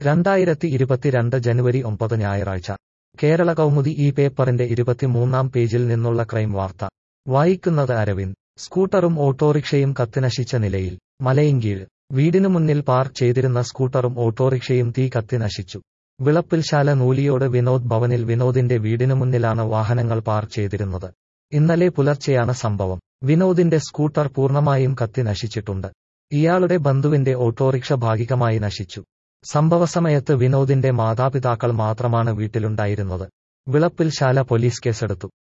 രണ്ടായിരത്തി ഇരുപത്തിരണ്ട് ജനുവരി ഒമ്പത് ഞായറാഴ്ച കേരള കൗമുദി ഈ പേപ്പറിന്റെ ഇരുപത്തിമൂന്നാം പേജിൽ നിന്നുള്ള ക്രൈം വാർത്ത വായിക്കുന്നത് അരവിന്ദ് സ്കൂട്ടറും ഓട്ടോറിക്ഷയും കത്തിനശിച്ച നിലയിൽ മലയിൻകീഴ് വീടിനു മുന്നിൽ പാർക്ക് ചെയ്തിരുന്ന സ്കൂട്ടറും ഓട്ടോറിക്ഷയും തീ കത്തി നശിച്ചു വിളപ്പിൽശാല നൂലിയോട് വിനോദ് ഭവനിൽ വിനോദിന്റെ വീടിനു മുന്നിലാണ് വാഹനങ്ങൾ പാർക്ക് ചെയ്തിരുന്നത് ഇന്നലെ പുലർച്ചെയാണ് സംഭവം വിനോദിന്റെ സ്കൂട്ടർ പൂർണ്ണമായും കത്തി നശിച്ചിട്ടുണ്ട് ഇയാളുടെ ബന്ധുവിന്റെ ഓട്ടോറിക്ഷ ഭാഗികമായി നശിച്ചു സംഭവസമയത്ത് വിനോദിന്റെ മാതാപിതാക്കൾ മാത്രമാണ് വീട്ടിലുണ്ടായിരുന്നത് വിളപ്പിൽശാല പോലീസ് കേസെടുത്തു